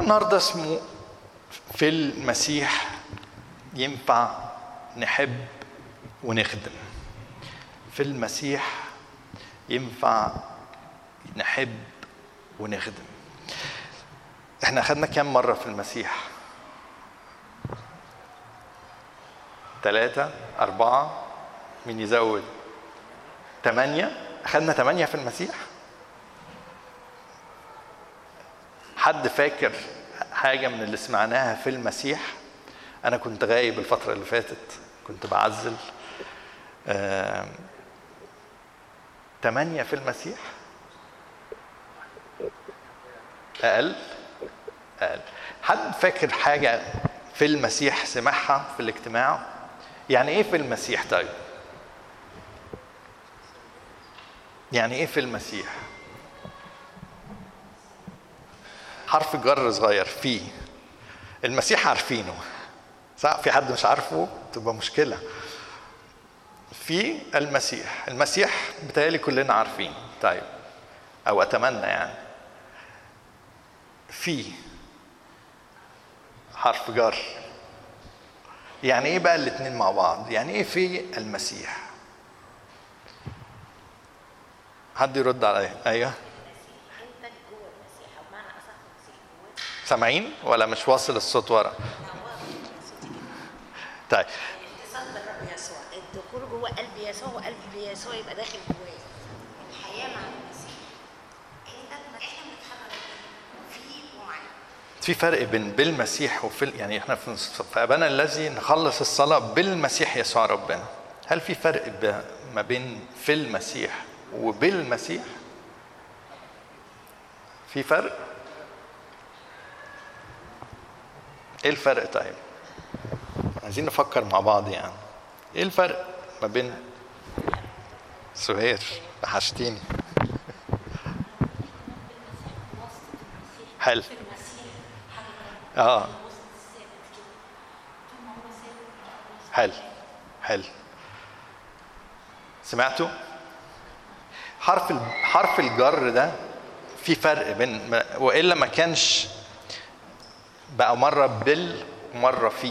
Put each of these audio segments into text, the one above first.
النهارده اسمه في المسيح ينفع نحب ونخدم في المسيح ينفع نحب ونخدم احنا خدنا كام مرة في المسيح ثلاثة أربعة مين يزود ثمانية خدنا ثمانية في المسيح حد فاكر حاجة من اللي سمعناها في المسيح أنا كنت غايب الفترة اللي فاتت كنت بعزل ثمانية في المسيح أقل أقل حد فاكر حاجة في المسيح سمعها في الاجتماع يعني إيه في المسيح طيب يعني إيه في المسيح حرف جر صغير فيه المسيح عارفينه صح في حد مش عارفه تبقى مشكلة في المسيح المسيح بتهيألي كلنا عارفين طيب أو أتمنى يعني في حرف جر يعني ايه بقى الاتنين مع بعض يعني ايه في المسيح حد يرد عليا ايوه انت جوه المسيح او معنى اصح المسيح جواك سامعين ولا مش واصل الصوت ورا طيب اتصال بالرب يسوع الدخول جوه قلب يسوع وقلب يسوع يبقى داخل جواك الحياه مع المسيح انت احنا بنتحرك في ومعاه في فرق بين بالمسيح وفي يعني احنا في في ابانا الذي نخلص الصلاه بالمسيح يسوع ربنا هل في فرق ب- ما بين في المسيح وبالمسيح في فرق ايه الفرق طيب عايزين نفكر مع بعض يعني ايه الفرق ما بين سهير وحشتيني حلو اه حلو حلو سمعتوا حرف ال- حرف الجر ده في فرق بين ما- والا ما كانش بقى مره بال ومره في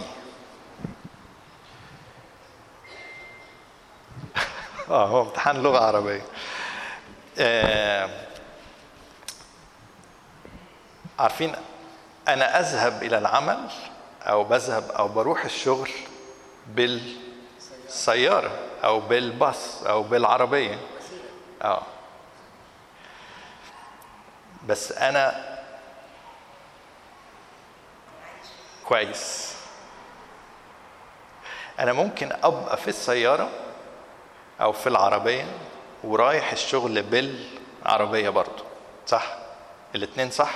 اه هو امتحان لغه عربيه آه عارفين انا اذهب الى العمل او بذهب او بروح الشغل بالسياره او بالباص او بالعربيه اه بس انا كويس انا ممكن ابقى في السياره او في العربيه ورايح الشغل بالعربيه برضو صح الاتنين صح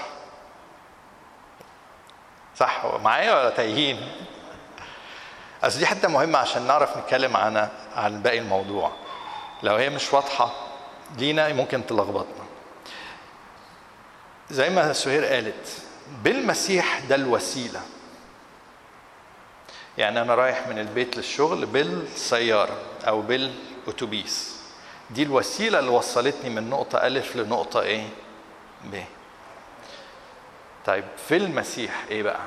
صح هو معايا ولا تايهين اصل دي حته مهمه عشان نعرف نتكلم عن عن باقي الموضوع لو هي مش واضحه لينا ممكن تلخبطنا زي ما سهير قالت بالمسيح ده الوسيله يعني انا رايح من البيت للشغل بالسياره او بالاتوبيس دي الوسيله اللي وصلتني من نقطه الف لنقطه ايه ب طيب في المسيح ايه بقى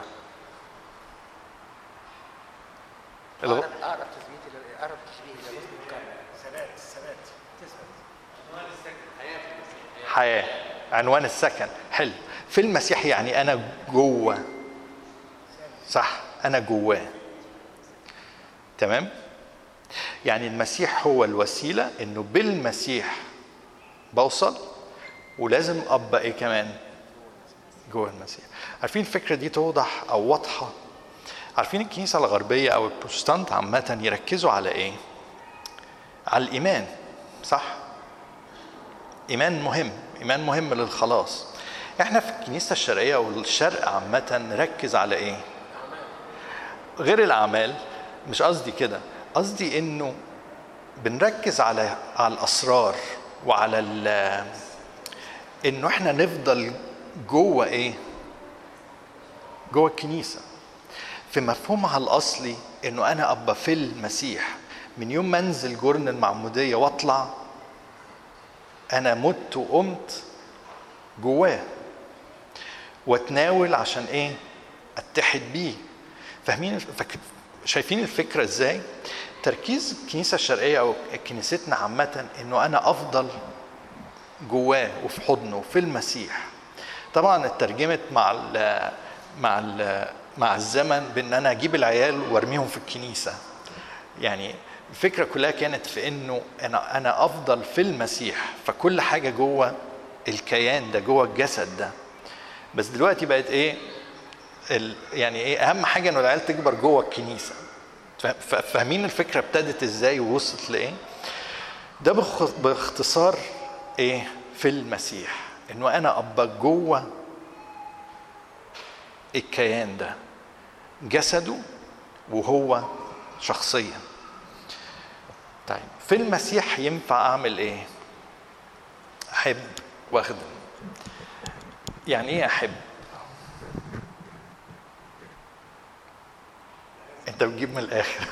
الغ... اقرب اقرب تثبيت الى اقرب تشبيه الى غصن القلب ثبات ثبات تثبت حياة عنوان السكن حلو في المسيح يعني أنا جوه صح أنا جواه تمام يعني المسيح هو الوسيلة إنه بالمسيح بوصل ولازم أبقى إيه كمان جوه المسيح عارفين الفكرة دي توضح أو واضحة عارفين الكنيسة الغربية أو البروتستانت عامة يركزوا على إيه على الإيمان صح ايمان مهم ايمان مهم للخلاص احنا في الكنيسه الشرقيه والشرق عامه نركز على ايه غير الاعمال مش قصدي كده قصدي انه بنركز على على الاسرار وعلى ال- انه احنا نفضل جوه ايه جوه الكنيسه في مفهومها الاصلي انه انا ابقى في المسيح من يوم ما انزل جرن المعموديه واطلع انا مت وقمت جواه واتناول عشان ايه اتحد بيه فاهمين فك... شايفين الفكره ازاي تركيز الكنيسه الشرقيه او كنيستنا عامه انه انا افضل جواه وفي حضنه في المسيح طبعا اترجمت مع ال مع ال مع الزمن بان انا اجيب العيال وارميهم في الكنيسه يعني الفكره كلها كانت في انه انا انا افضل في المسيح فكل حاجه جوه الكيان ده جوه الجسد ده بس دلوقتي بقت ايه ال يعني ايه اهم حاجه انه العيال تكبر جوه الكنيسه فاهمين الفكره ابتدت ازاي ووصلت لايه ده باختصار ايه في المسيح انه انا ابقى جوه الكيان ده جسده وهو شخصيا طيب في المسيح ينفع اعمل ايه احب واخدم يعني ايه احب انت بتجيب من الاخر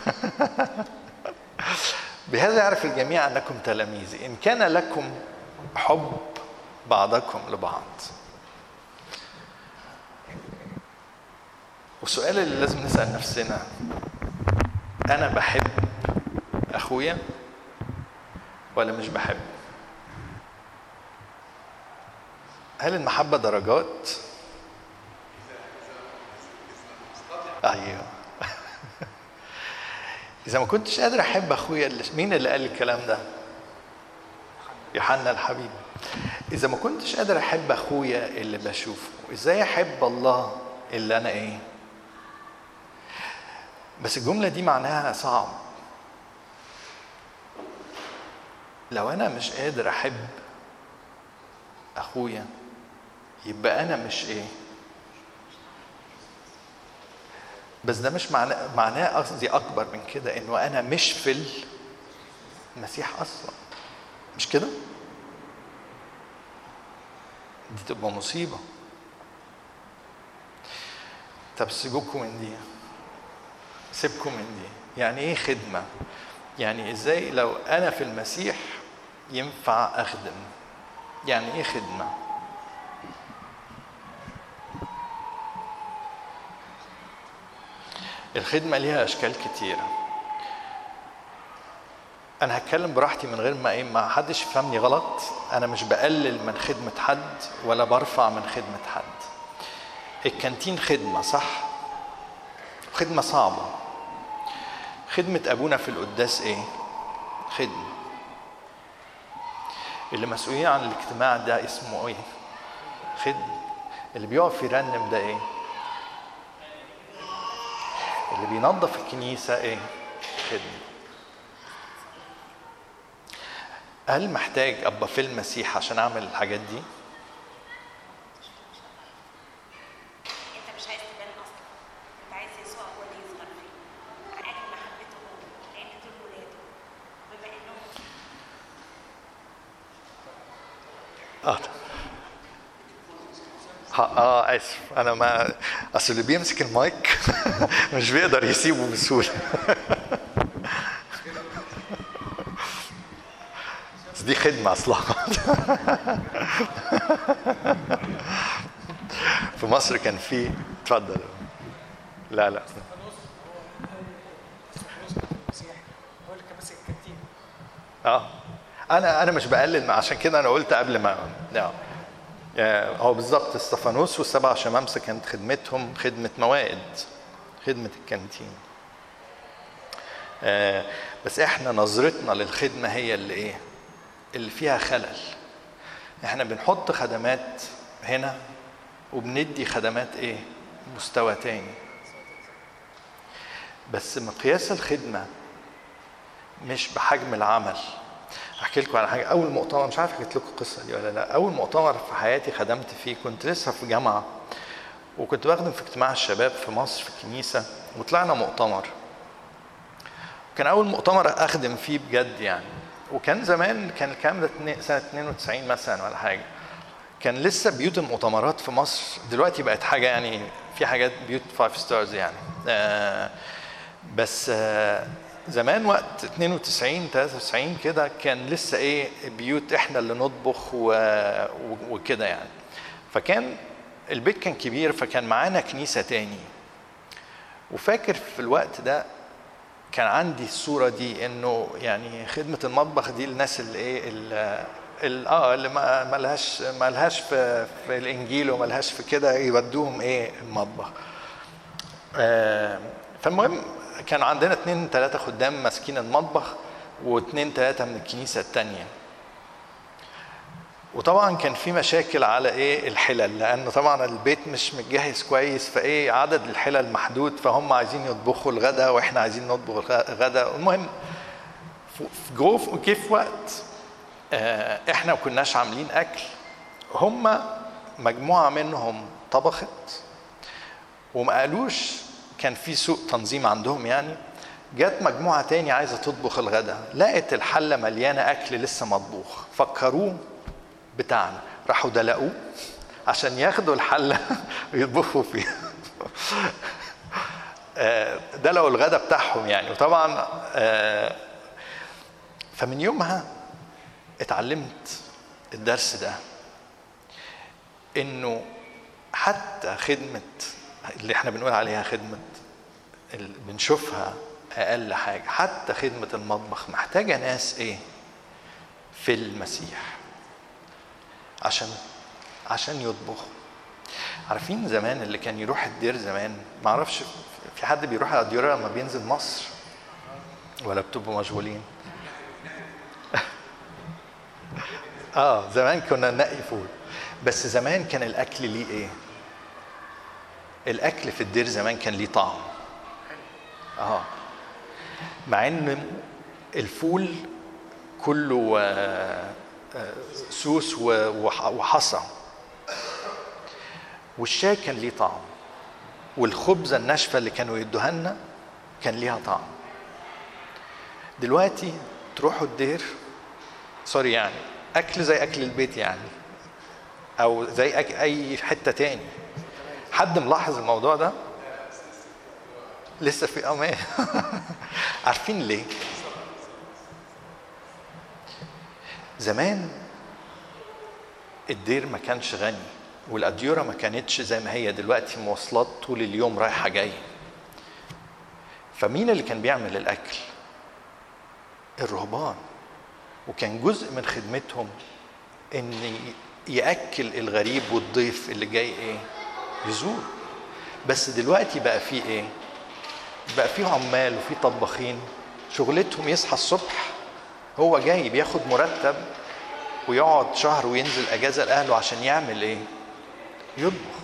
بهذا يعرف الجميع انكم تلاميذي ان كان لكم حب بعضكم لبعض والسؤال اللي لازم نسال نفسنا انا بحب اخويا ولا مش بحب هل المحبه درجات ايوه اذا ما كنتش قادر احب اخويا اللي مين اللي قال الكلام ده يوحنا الحبيب اذا ما كنتش قادر احب اخويا اللي بشوفه ازاي احب الله اللي انا ايه بس الجمله دي معناها صعب لو انا مش قادر احب اخويا يبقى انا مش ايه بس ده مش معناه معناه قصدي اكبر من كده انه انا مش في المسيح اصلا مش كده دي تبقى مصيبه طب سيبوكم من دي سيبكم من دي يعني ايه خدمه يعني ازاي لو انا في المسيح ينفع اخدم يعني ايه خدمه الخدمه ليها اشكال كتيره انا هتكلم براحتي من غير ما ايه ما حدش يفهمني غلط انا مش بقلل من خدمه حد ولا برفع من خدمه حد الكانتين خدمه صح خدمه صعبه خدمه ابونا في القداس ايه خدمه اللي مسؤولين عن الاجتماع ده اسمه ايه خدمه اللي بيقف يرنم ده ايه اللي بينظف الكنيسة إيه؟ خدمة. هل محتاج أبقى في المسيح عشان أعمل الحاجات دي؟ انت مش عايز تبان اصلا انت عايز يسوع هو اللي يظهر فيك من اجل محبته هو لان دول ولاده بما انهم آه ها- اه اسف انا ما اصل اللي بيمسك المايك مش بيقدر يسيبه بسهوله بس دي خدمه اصلا في مصر كان في اتفضل لا لا المسيح هو اللي كان ماسك الكانتين اه انا انا مش بقلل عشان كده انا قلت قبل ما اه آه، هو بالظبط استفانوس والسبع شمامسه كانت خدمتهم خدمه موائد خدمه الكانتين آه، بس احنا نظرتنا للخدمه هي اللي ايه اللي فيها خلل احنا بنحط خدمات هنا وبندي خدمات ايه مستوى تاني بس مقياس الخدمه مش بحجم العمل احكي لكم على حاجه اول مؤتمر مش عارف حكيت لكم القصه دي ولا لا اول مؤتمر في حياتي خدمت فيه كنت لسه في جامعه وكنت بخدم في اجتماع الشباب في مصر في الكنيسه وطلعنا مؤتمر كان اول مؤتمر اخدم فيه بجد يعني وكان زمان كان الكلام ده اتنين- سنه 92 مثلا ولا حاجه كان لسه بيوت المؤتمرات في مصر دلوقتي بقت حاجه يعني في حاجات بيوت فايف ستارز يعني آه بس آه زمان وقت 92 93 كده كان لسه ايه بيوت احنا اللي نطبخ و... و- وكده يعني فكان البيت كان كبير فكان معانا كنيسة تاني وفاكر في الوقت ده كان عندي الصورة دي انه يعني خدمة المطبخ دي الناس اللي ايه ال- ال- اه اللي ما ما لهاش ما لهاش في, في الانجيل وما لهاش في كده يودوهم ايه المطبخ آه، فالمهم كان عندنا اتنين تلاتة خدام ماسكين المطبخ واتنين تلاتة من الكنيسة التانية وطبعا كان في مشاكل على ايه الحلل لانه طبعا البيت مش متجهز كويس فايه عدد الحلل محدود فهم عايزين يطبخوا الغداء واحنا عايزين نطبخ الغداء المهم ف- جو جه في وقت آه، احنا ما كناش عاملين اكل هم مجموعه منهم طبخت وما قالوش كان في سوء تنظيم عندهم يعني جت مجموعة تاني عايزة تطبخ الغداء لقت الحلة مليانة أكل لسه مطبوخ فكروه بتاعنا راحوا دلقوه عشان ياخدوا الحلة ويطبخوا فيها آه، دلقوا الغداء بتاعهم يعني وطبعا آه، فمن يومها اتعلمت الدرس ده انه حتى خدمة اللي احنا بنقول عليها خدمة اللي بنشوفها أقل حاجة حتى خدمة المطبخ محتاجة ناس إيه؟ في المسيح عشان عشان يطبخوا عارفين زمان اللي كان يروح الدير زمان معرفش في حد بيروح على الديار لما بينزل مصر ولا بتبقوا مشغولين اه زمان كنا ننقي فول بس زمان كان الاكل ليه ايه الاكل في الدير زمان كان ليه طعم اه مع ان الفول كله آه، آه، سوس و- وح- وحصى والشاي كان ليه طعم والخبزه الناشفه اللي كانوا يدوها لنا كان ليها طعم دلوقتي تروحوا الدير سوري يعني اكل زي اكل البيت يعني او زي أك... اي حته تاني حد ملاحظ الموضوع ده لسه في امان عارفين ليه زمان الدير ما كانش غني والاديره ما كانتش زي ما هي دلوقتي مواصلات طول اليوم رايحه جايه فمين اللي كان بيعمل الاكل الرهبان وكان جزء من خدمتهم ان ياكل الغريب والضيف اللي جاي ايه يزور بس دلوقتي بقى في ايه بقى في عمال وفي طباخين شغلتهم يصحى الصبح هو جاي بياخد مرتب ويقعد شهر وينزل اجازه لاهله عشان يعمل ايه يطبخ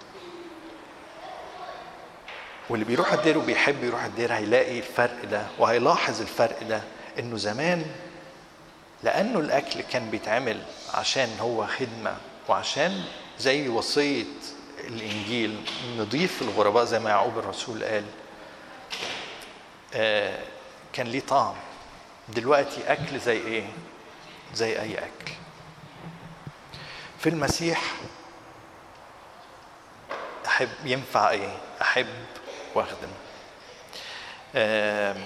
واللي بيروح الدير وبيحب يروح الدير هيلاقي الفرق ده وهيلاحظ الفرق ده انه زمان لانه الاكل كان بيتعمل عشان هو خدمه وعشان زي وصيه الانجيل نضيف الغرباء زي ما يعقوب الرسول قال آه كان ليه طعم دلوقتي اكل زي ايه زي اي اكل في المسيح احب ينفع ايه احب واخدم آم،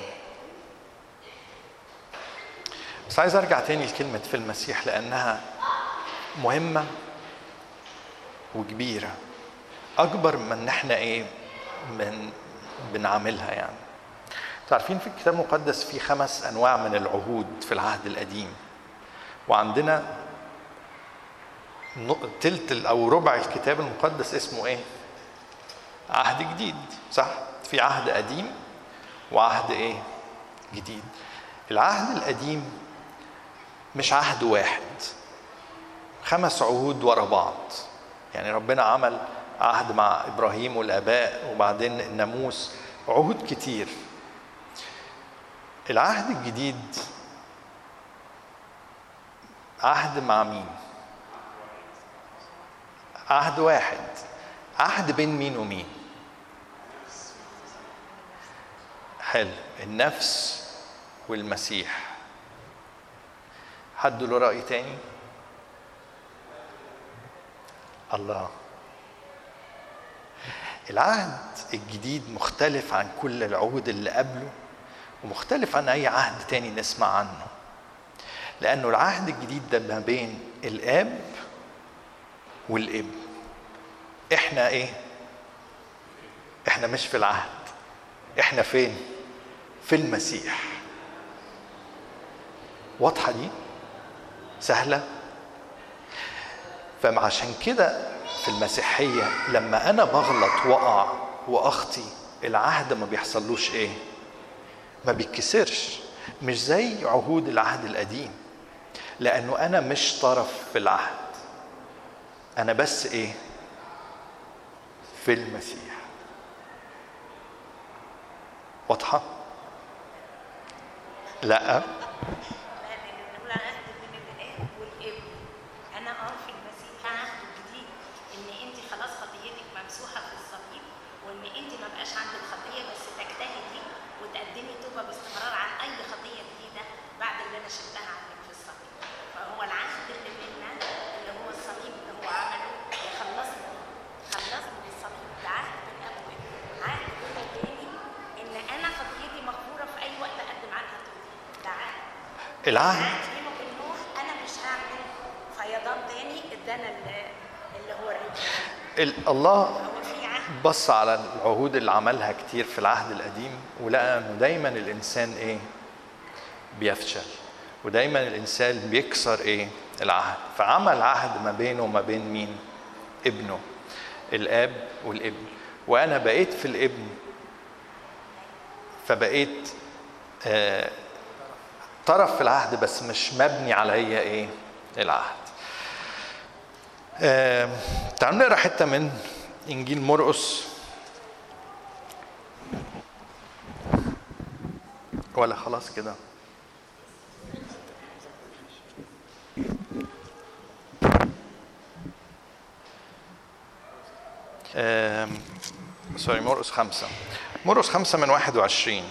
بس عايز ارجع تاني لكلمه في المسيح لانها مهمه وكبيره اكبر من ان احنا ايه من بنعملها يعني انتوا عارفين في الكتاب المقدس في خمس انواع من العهود في العهد القديم وعندنا نق- تلت ال- او ربع الكتاب المقدس اسمه ايه عهد جديد صح في عهد قديم وعهد ايه جديد العهد القديم مش عهد واحد خمس عهود ورا بعض يعني ربنا عمل عهد مع ابراهيم والاباء وبعدين الناموس عهود كتير العهد الجديد عهد مع مين عهد واحد عهد بين مين ومين حلو النفس والمسيح حد له رأي تاني الله العهد الجديد مختلف عن كل العهود اللي قبله ومختلف عن أي عهد تاني نسمع عنه لأنه العهد الجديد ده ما بين الآب والابن احنا ايه احنا مش في العهد احنا فين في المسيح واضحه دي سهله فعشان كده في المسيحيه لما انا بغلط واقع واخطي العهد ما بيحصلوش ايه ما بيتكسرش مش زي عهود العهد القديم لانه انا مش طرف في العهد انا بس ايه في المسيح واضحه لا لا لان بنقول عهد بين الاب والابن انا اه في المسيح عهد جديد ان انت خلاص خطيتك ممسوحه في الصليب وان انت ما بقاش عندك خطيه بس تجتهدي وتقدمي توبه باستمرار عن اي خطيه جديده بعد اللي انا شلتها عنك في الصليب فهو العهد اللي بينا اللي هو الصليب اللي هو عمله يخلصني خلصني بالصليب ده عهد بين اب وابن عهد بين تاني ان انا خطيتي مغفوره في اي وقت اقدم عنها توبه ده عهد العهد عهد بينه وبين نوح انا مش هعمل فيضان تاني ادانا اللي اللي هو الرجل ال- الله هو في عهد بص على العهود اللي عملها كتير في العهد القديم ولقى انه دايما الانسان ايه بيفشل ودايما الانسان بيكسر ايه العهد فعمل عهد ما بينه وما بين مين ابنه الاب والابن وانا بقيت في الابن فبقيت آه طرف في العهد بس مش مبني عليا ايه العهد آه تعالوا نقرا حته من انجيل مرقس ولا خلاص كده آم، سوري مرقس خمسة مرقس خمسة من واحد وعشرين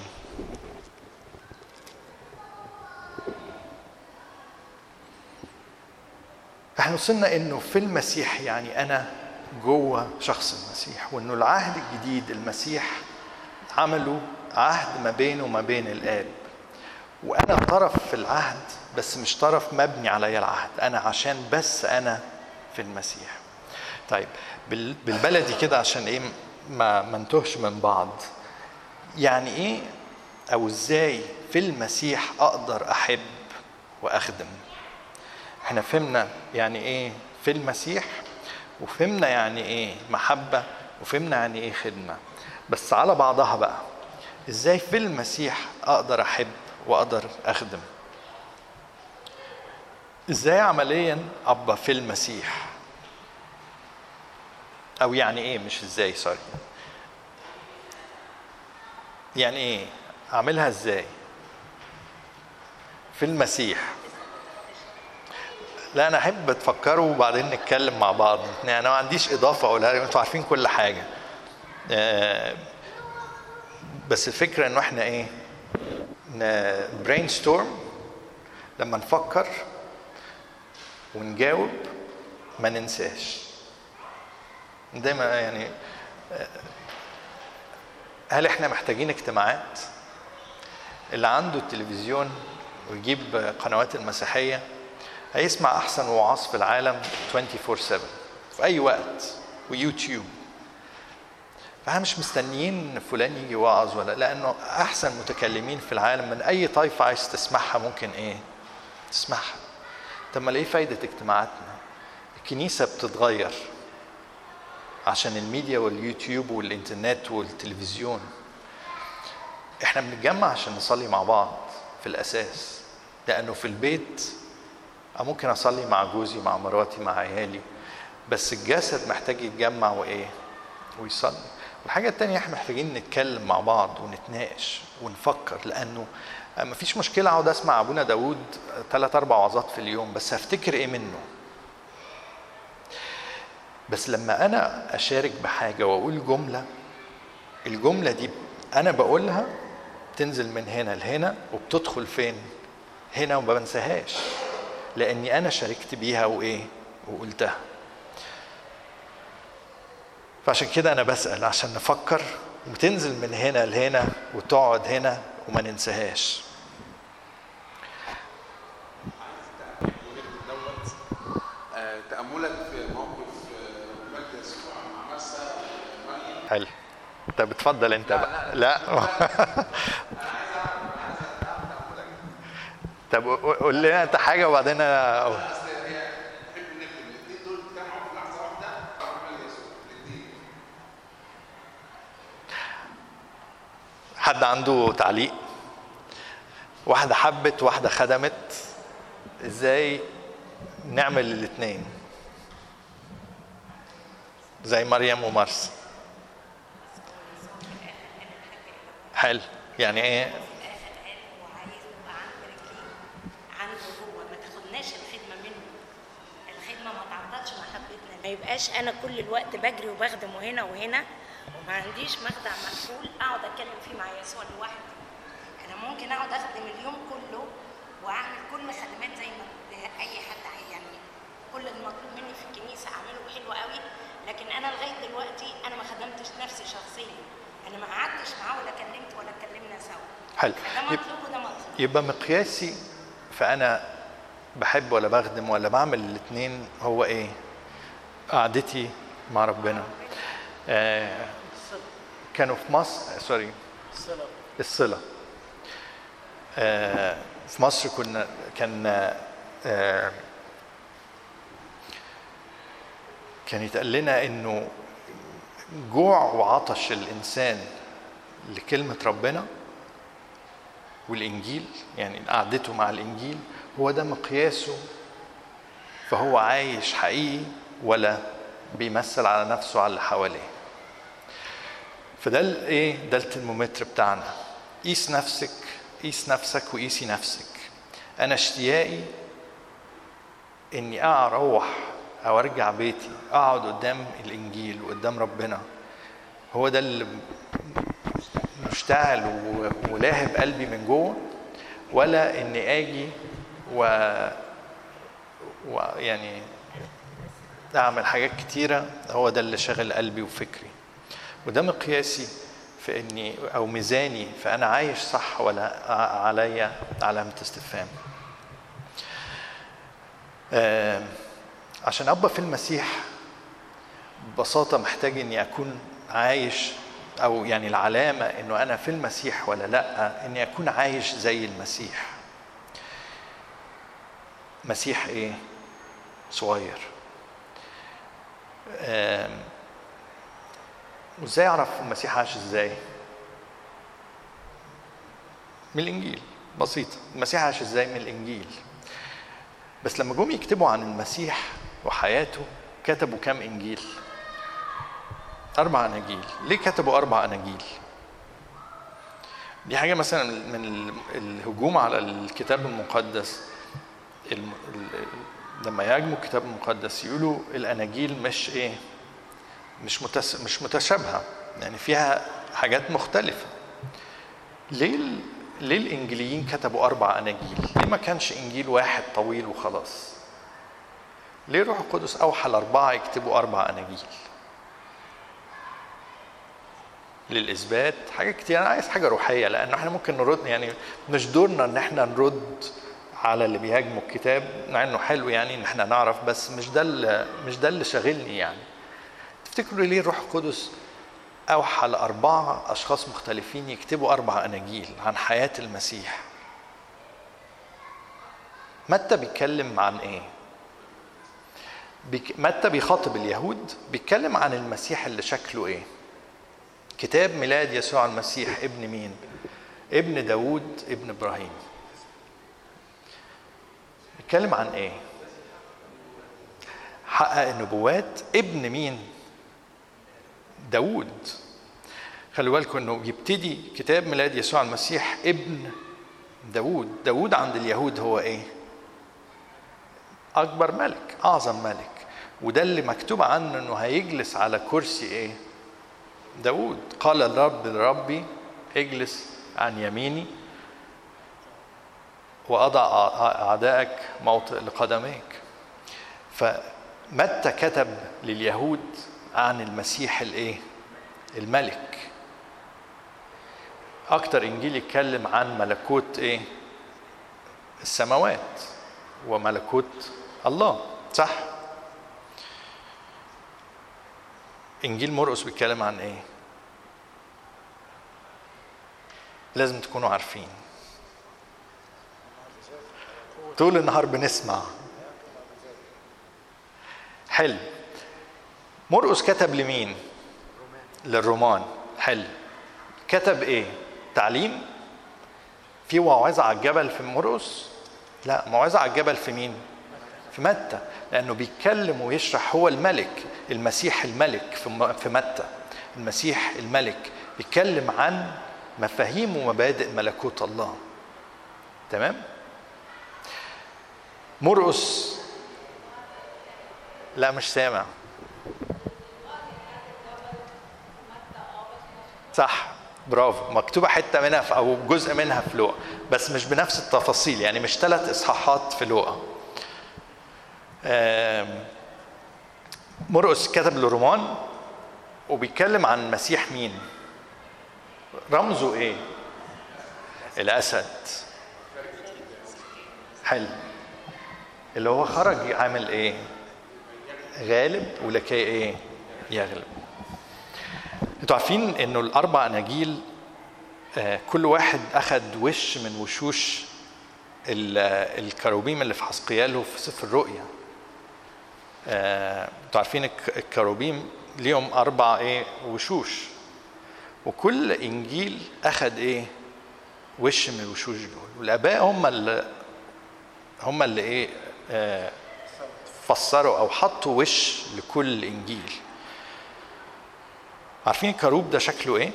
احنا وصلنا انه في المسيح يعني انا جوه شخص المسيح وانه العهد الجديد المسيح عملوا عهد ما بينه وما بين الاب وانا طرف في العهد بس مش طرف مبني علي العهد انا عشان بس انا في المسيح طيب بال- بالبلدي كده عشان ايه ما ما نتوهش من بعض يعني ايه او ازاي في المسيح اقدر احب واخدم احنا فهمنا يعني ايه في المسيح وفهمنا يعني ايه محبة وفهمنا يعني ايه خدمة بس على بعضها بقى ازاي في المسيح اقدر احب واقدر اخدم ازاي عمليا ابقى في المسيح او يعني ايه مش ازاي سوري يعني ايه اعملها ازاي في المسيح لا انا احب تفكروا وبعدين نتكلم مع بعض يعني انا ما عنديش اضافه اقولها لكم انتوا عارفين كل حاجه آه، بس الفكره انه احنا ايه برين ستورم لما نفكر ونجاوب ما ننساش دايما يعني آه، هل احنا محتاجين اجتماعات اللي عنده التلفزيون ويجيب قنوات المسيحيه هيسمع احسن وعاظ في العالم 24 7 في اي وقت ويوتيوب فاحنا مش مستنيين فلان يجي واعظ ولا لانه احسن متكلمين في العالم من اي طائفه عايز تسمعها ممكن ايه تسمعها طب ما ايه فايده اجتماعاتنا الكنيسه بتتغير عشان الميديا واليوتيوب والانترنت والتلفزيون احنا بنتجمع عشان نصلي مع بعض في الاساس لانه في البيت أو ممكن اصلي مع جوزي مع مراتي مع عيالي بس الجسد محتاج يتجمع وايه ويصلي والحاجة التانية احنا محتاجين نتكلم مع بعض ونتناقش ونفكر لأنه مفيش مشكلة أقعد أسمع أبونا داوود ثلاث أربع وعظات في اليوم بس هفتكر إيه منه بس لما أنا أشارك بحاجة وأقول جملة الجملة دي أنا بقولها تنزل من هنا لهنا وبتدخل فين؟ هنا وما بنساهاش لأني أنا شاركت بيها وإيه؟ وقلتها فعشان كده انا بسال عشان نفكر وتنزل من هنا لهنا وتقعد هنا وما ننساهاش دوت آه، تأملك في موقف آه، المجد يسوع مع طب اتفضل انت بقى لا طب قول لنا انت حاجه وبعدين انا حد عنده تعليق واحدة حبت واحدة خدمت ازاي نعمل الاثنين زي مريم ومرسى حلو يعني ايه وعايز يبقى عند رجليه عنده هو ما تاخدناش الخدمه منه الخدمه ما تعطلش محبتنا ما يبقاش انا كل الوقت بجري وبخدم وهنا وهنا وما عنديش مخدع مقفول اقعد اتكلم فيه مع يسوع لوحدي انا ممكن اقعد اخدم اليوم كله واعمل كل خدمات زي ما اي حد عايز يعني كل المطلوب مني في الكنيسه اعمله حلو قوي لكن انا لغايه دلوقتي انا ما خدمتش نفسي شخصيا انا ما قعدتش معاه ولا كلمت ولا اتكلمنا سوا حلو ده يب- مطلوب وده مطلوب يبقى مقياسي فانا بحب ولا بخدم ولا بعمل الاثنين هو ايه قعدتي مع ربنا آه كانوا في مصر سوري الصلاة الصلة آه، في مصر كنا كان آه، كان يتقال لنا انه جوع وعطش الانسان لكلمة ربنا والانجيل يعني قعدته مع الانجيل هو ده مقياسه فهو عايش حقيقي ولا بيمثل على نفسه على اللي حواليه فده الايه ده الترمومتر بتاعنا قيس نفسك قيس نفسك وقيسي نفسك انا اشتياقي اني اروح او ارجع بيتي اقعد قدام الانجيل وقدام ربنا هو ده اللي مشتعل و- ولاهب قلبي من جوه ولا اني اجي و ويعني اعمل حاجات كتيره هو ده اللي شاغل قلبي وفكري وده مقياسي في اني او ميزاني فانا عايش صح ولا ع- عليا علامه استفهام آم، عشان ابقى في المسيح ببساطه محتاج اني اكون عايش او يعني العلامه انه انا في المسيح ولا لا اني اكون عايش زي المسيح مسيح ايه صغير آم، وازاي اعرف المسيح عاش ازاي من الانجيل بسيطه المسيح عاش ازاي من الانجيل بس لما جم يكتبوا عن المسيح وحياته كتبوا كام انجيل اربع اناجيل ليه كتبوا اربع اناجيل دي حاجه مثلا من ال- الهجوم على الكتاب المقدس الم- ال- لما يهاجموا الكتاب المقدس يقولوا الاناجيل مش ايه مش متس... مش متشابهه يعني فيها حاجات مختلفه ليه ال... ليه الانجيليين كتبوا اربع اناجيل ليه ما كانش انجيل واحد طويل وخلاص ليه روح القدس اوحى الاربعه يكتبوا اربع اناجيل للاثبات حاجات كتير انا عايز حاجه روحيه لان احنا ممكن نرد يعني مش دورنا ان احنا نرد على اللي بيهاجموا الكتاب مع انه حلو يعني ان احنا نعرف بس مش ده اللي مش ده اللي شاغلني يعني تفتكروا ليه الروح القدس اوحى لاربعه اشخاص مختلفين يكتبوا اربع اناجيل عن حياه المسيح متى بيتكلم عن ايه بيك... متى بيخاطب اليهود بيتكلم عن المسيح اللي شكله ايه كتاب ميلاد يسوع المسيح ابن مين ابن داوود ابن ابراهيم بيتكلم عن ايه حقق النبوات ابن مين داوود خلوا بالكم انه يبتدي كتاب ميلاد يسوع المسيح ابن داوود داوود عند اليهود هو ايه اكبر ملك اعظم ملك وده اللي مكتوب عنه انه هيجلس على كرسي ايه داود قال الرب لربي اجلس عن يميني وأضع أعدائك موطئ لقدميك فمتى كتب لليهود عن المسيح الايه الملك اكتر انجيل يتكلم عن ملكوت ايه السماوات وملكوت الله صح انجيل مرقس بيتكلم عن ايه لازم تكونوا عارفين طول النهار بنسمع حلو مرقس كتب لمين للرومان حلو كتب ايه تعليم في موعظة على الجبل في مرقس لا موعظة على الجبل في مين في متى لأنه بيتكلم ويشرح هو الملك المسيح الملك في م- في متى المسيح الملك بيتكلم عن مفاهيم ومبادئ ملكوت الله تمام مرقس لا مش سامع صح برافو مكتوبة حتة منها في أو جزء منها في لوقا بس مش بنفس التفاصيل يعني مش ثلاث إصحاحات في لوقا آم، مرقس كتب لرومان وبيتكلم عن مسيح مين رمزه ايه الاسد حلو اللي هو خرج عامل ايه غالب ولكي ايه يغلب انتوا عارفين انه الاربع اناجيل آه، كل واحد اخذ وش من وشوش ال- الكروبيم اللي في حسقيال وفي سفر الرؤيا آه، انتوا عارفين الك- الكروبيم ليهم اربع ايه وشوش وكل انجيل اخذ ايه وش من الوشوش دول والاباء هم اللي هم اللي ايه آه، فسروا او حطوا وش لكل انجيل عارفين الكروب ده شكله ايه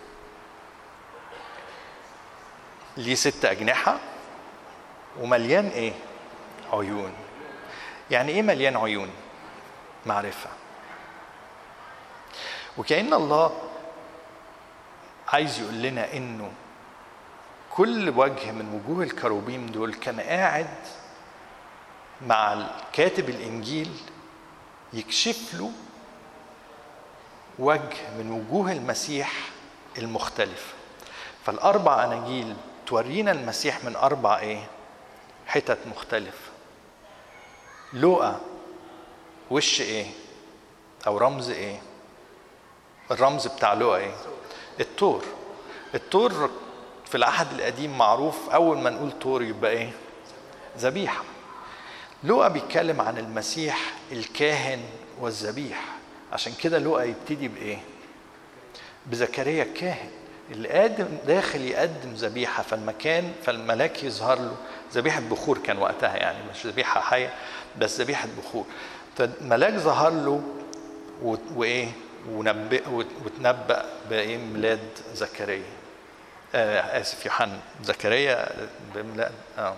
ليه ست اجنحه ومليان ايه عيون يعني ايه مليان عيون معرفه وكأن الله عايز يقول لنا انه كل وجه من وجوه الكروبيم دول كان قاعد مع الكاتب الانجيل يكشف له وجه من وجوه المسيح المختلفة فالأربع أناجيل تورينا المسيح من أربع إيه؟ حتت مختلفة لوقا وش إيه؟ أو رمز إيه؟ الرمز بتاع لوقا إيه؟ التور التور في العهد القديم معروف أول ما نقول تور يبقى إيه؟ ذبيحة لوقا بيتكلم عن المسيح الكاهن والذبيح عشان كده لوقا يبتدي بايه بزكريا الكاهن اللي قادم داخل يقدم ذبيحه فالمكان فالملاك يظهر له ذبيحه بخور كان وقتها يعني مش ذبيحه حيه بس ذبيحه بخور فالملاك ظهر له و- وايه ونبئ وتنبأ بايه ميلاد زكريا آه اسف يوحنا زكريا بميلاد اه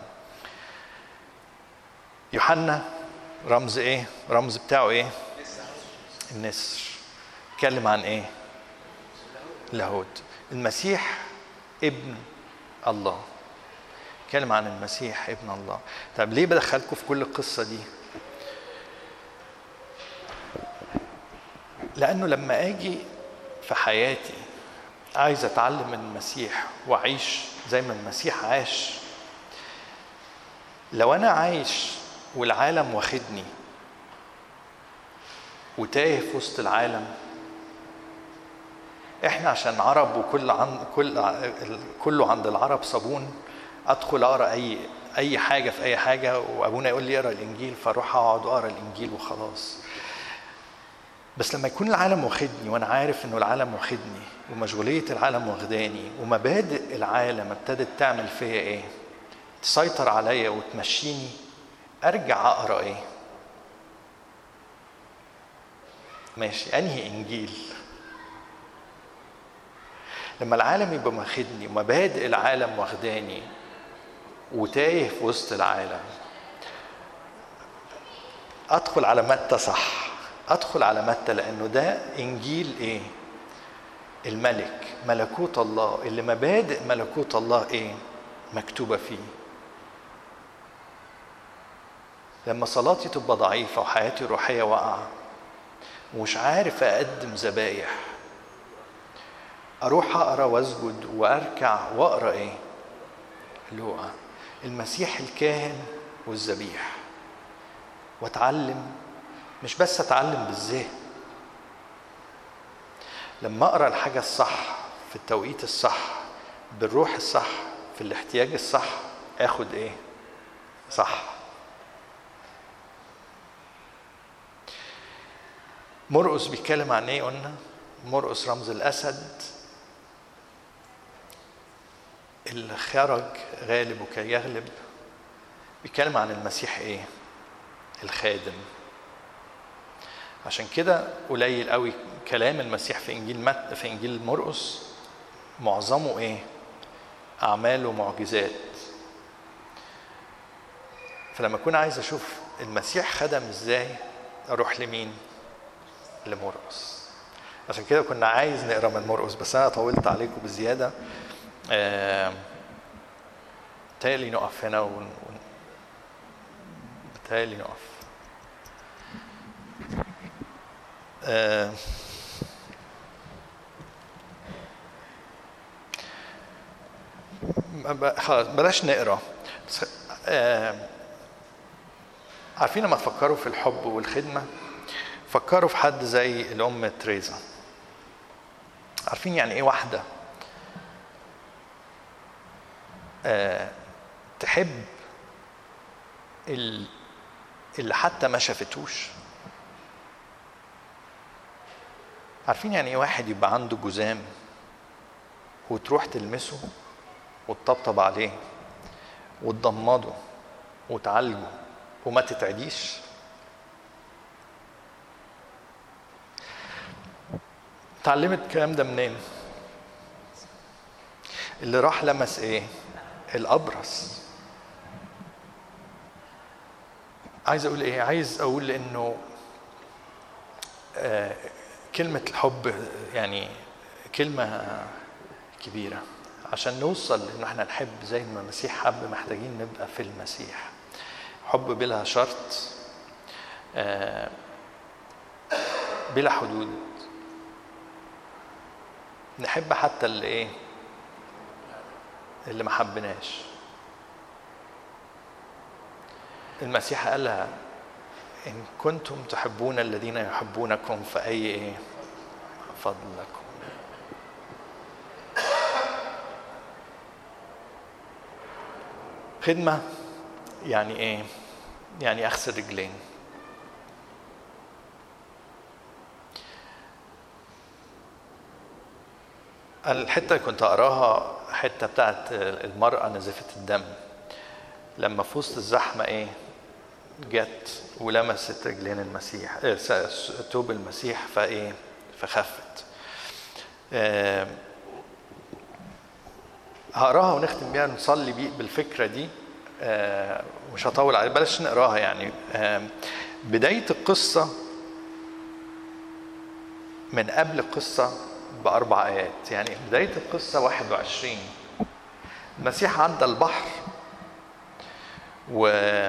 يوحنا رمز ايه رمز بتاعه ايه النسر اتكلم عن ايه لاهوت المسيح ابن الله اتكلم عن المسيح ابن الله طب ليه بدخلكم في كل القصه دي لانه لما اجي في حياتي عايز اتعلم من المسيح واعيش زي ما المسيح عاش لو انا عايش والعالم واخدني وتايه في وسط العالم احنا عشان عرب وكل عن كل كله عند العرب صابون ادخل اقرا اي اي حاجه في اي حاجه وابونا يقول لي اقرا الانجيل فاروح اقعد اقرا الانجيل وخلاص بس لما يكون العالم واخدني وانا عارف انه العالم واخدني ومشغوليه العالم واخداني ومبادئ العالم ابتدت تعمل فيا ايه تسيطر عليا وتمشيني ارجع اقرا ايه ماشي انهي انجيل لما العالم يبقى واخدني ومبادئ العالم واخداني وتايه في وسط العالم ادخل على متى صح ادخل على متى لانه ده انجيل ايه الملك ملكوت الله اللي مبادئ ملكوت الله ايه مكتوبه فيه لما صلاتي تبقى ضعيفه وحياتي الروحيه واقعه ومش عارف اقدم ذبايح اروح اقرا واسجد واركع واقرا ايه لوقا المسيح الكاهن والذبيح واتعلم مش بس اتعلم بالذهن لما اقرا الحاجه الصح في التوقيت الصح بالروح الصح في الاحتياج الصح اخد ايه صح مرقس بيتكلم عن ايه قلنا مرقس رمز الاسد اللي خرج غالب وكي يغلب بيتكلم عن المسيح ايه الخادم عشان كده قليل قوي كلام المسيح في انجيل مت في انجيل مرقس معظمه ايه اعمال ومعجزات فلما اكون عايز اشوف المسيح خدم ازاي اروح لمين لمرقس عشان كده كنا عايز نقرا من مرقس بس انا طولت عليكم بزياده آه بتهيألي نقف هنا ون... ون... بتهيألي نقف آه ب- خلاص بلاش نقرا بس آه عارفين لما تفكروا في الحب والخدمه فكروا في حد زي الام تريزا عارفين يعني ايه واحده آه تحب ال- اللي حتى ما شافتوش عارفين يعني ايه واحد يبقى عنده جزام وتروح تلمسه وتطبطب عليه وتضمده وتعالجه وما تتعديش اتعلمت الكلام ده منين اللي راح لمس ايه الابرص عايز اقول ايه عايز اقول انه آه كلمة الحب يعني كلمة كبيرة عشان نوصل ان احنا نحب زي ما المسيح حب محتاجين نبقى في المسيح حب بلا شرط آه بلا حدود نحب حتى اللي ايه اللي ما حبناش المسيح قالها إن كنتم تحبون الذين يحبونكم فأي إيه؟ فضل لكم خدمة يعني إيه؟ يعني أغسل رجلين الحتة اللي كنت أقراها حتة بتاعت المرأة نزفة الدم لما في وسط الزحمة إيه؟ جت ولمست رجلين المسيح آه، س- توب المسيح فايه فخفت آه، هقراها ونختم بيها نصلي بيه بالفكره دي آه، مش هطول عليها بلاش نقراها يعني آه، بدايه القصه من قبل القصه باربع ايات يعني بدايه القصه 21 المسيح عدى البحر و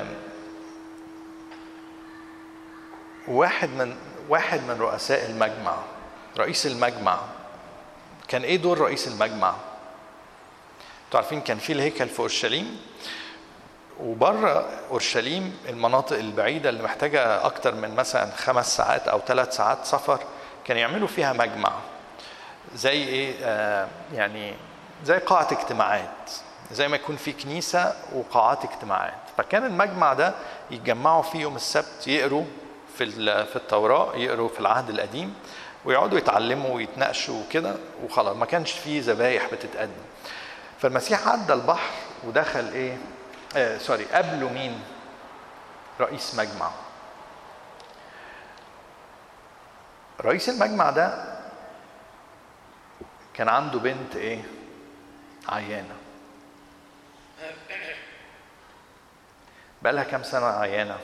واحد من واحد من رؤساء المجمع رئيس المجمع كان ايه دور رئيس المجمع؟ انتوا عارفين كان في الهيكل في اورشليم وبره اورشليم المناطق البعيده اللي محتاجه اكتر من مثلا خمس ساعات او ثلاث ساعات سفر كانوا يعملوا فيها مجمع زي ايه آه يعني زي قاعه اجتماعات زي ما يكون في كنيسه وقاعات اجتماعات فكان المجمع ده يتجمعوا فيه يوم السبت يقروا في ال- في التوراه يقروا في العهد القديم ويقعدوا يتعلموا ويتناقشوا وكده وخلاص ما كانش فيه ذبايح بتتقدم فالمسيح عدى البحر ودخل ايه آه سوري قبله مين رئيس مجمع رئيس المجمع ده كان عنده بنت ايه عيانه بقالها كام سنه عيانه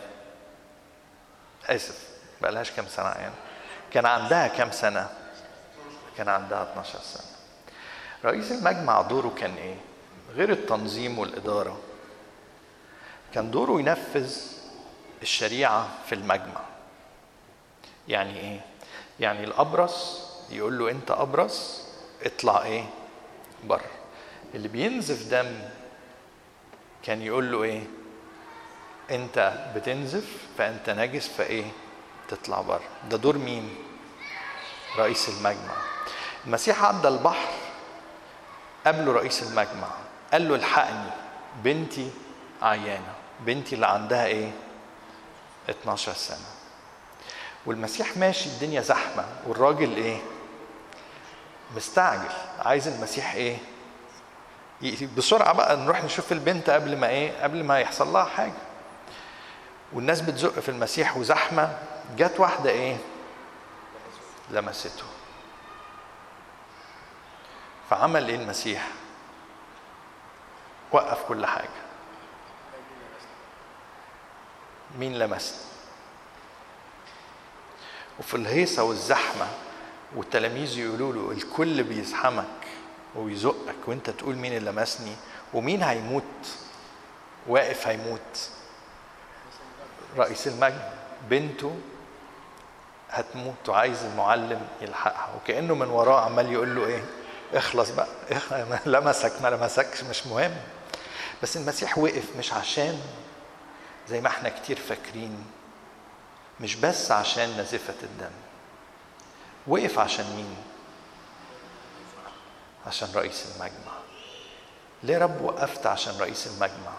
اسف بقالهاش كام سنه عيانه كان عندها كام سنه كان عندها 12 سنه رئيس المجمع دوره كان ايه غير التنظيم والاداره كان دوره ينفذ الشريعه في المجمع يعني ايه يعني الابرص يقول له انت ابرص اطلع ايه بره اللي بينزف دم كان يقول له ايه انت بتنزف فانت نجس فايه تطلع بره ده دور مين رئيس المجمع المسيح عدى البحر قابله رئيس المجمع قال له الحقني بنتي عيانه بنتي اللي عندها ايه 12 سنه والمسيح ماشي الدنيا زحمه والراجل ايه مستعجل عايز المسيح ايه ي- بسرعه بقى نروح نشوف البنت قبل ما ايه قبل ما يحصل لها حاجه والناس بتزق في المسيح وزحمه جت واحده ايه لمسته فعمل ايه المسيح وقف كل حاجه مين لمسني وفي الهيصه والزحمه والتلاميذ يقولوا له الكل بيزحمك ويزقك وانت تقول مين اللي لمسني ومين هيموت واقف هيموت رئيس المجمع بنته هتموت وعايز المعلم يلحقها وكانه من وراه عمال يقول له ايه اخلص بقى إخ- لمسك ما لمسكش مش مهم بس المسيح وقف مش عشان زي ما احنا كتير فاكرين مش بس عشان نزفة الدم وقف عشان مين عشان رئيس المجمع ليه رب وقفت عشان رئيس المجمع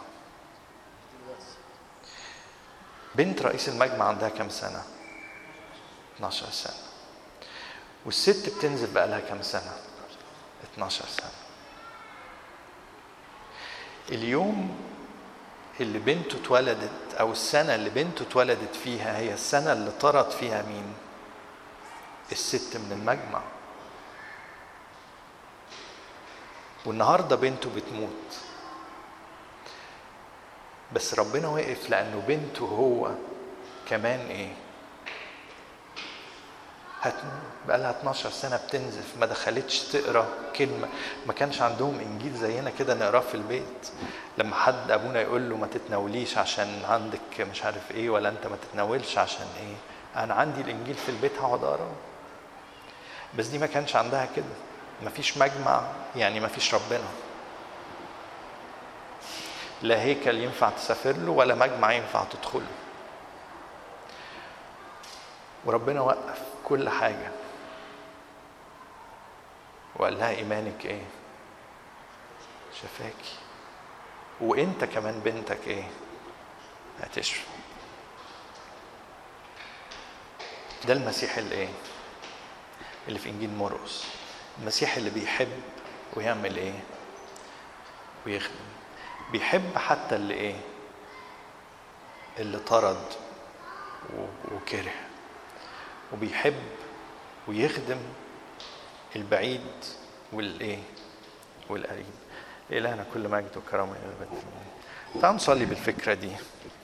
بنت رئيس المجمع عندها كام سنة 12 سنة والست بتنزل بقى لها كام سنة 12 سنة اليوم اللي بنته اتولدت او السنة اللي بنته اتولدت فيها هي السنة اللي طرد فيها مين الست من المجمع والنهارده بنته بتموت بس ربنا وقف لانه بنته هو كمان ايه هتموت بقى لها 12 سنه بتنزف ما دخلتش تقرا كلمه ما كانش عندهم انجيل زينا كده نقراه في البيت لما حد ابونا يقول له ما تتناوليش عشان عندك مش عارف ايه ولا انت ما تتناولش عشان ايه انا عندي الانجيل في البيت هقعد اقراه بس دي ما كانش عندها كده ما فيش مجمع يعني ما فيش ربنا لا هيكل ينفع تسافر له ولا مجمع ينفع تدخله وربنا وقف كل حاجة وقال لها إيمانك إيه؟ شفاكي وأنت كمان بنتك إيه؟ هتشفى ده المسيح اللي إيه؟ اللي في إنجيل مرقس المسيح اللي بيحب ويعمل إيه؟ ويخدم بيحب حتى اللي إيه؟ اللي طرد و- وكره وبيحب ويخدم البعيد والايه والقريب إلهنا كل مجد وكرامه الى الابد تعالوا نصلي بالفكره دي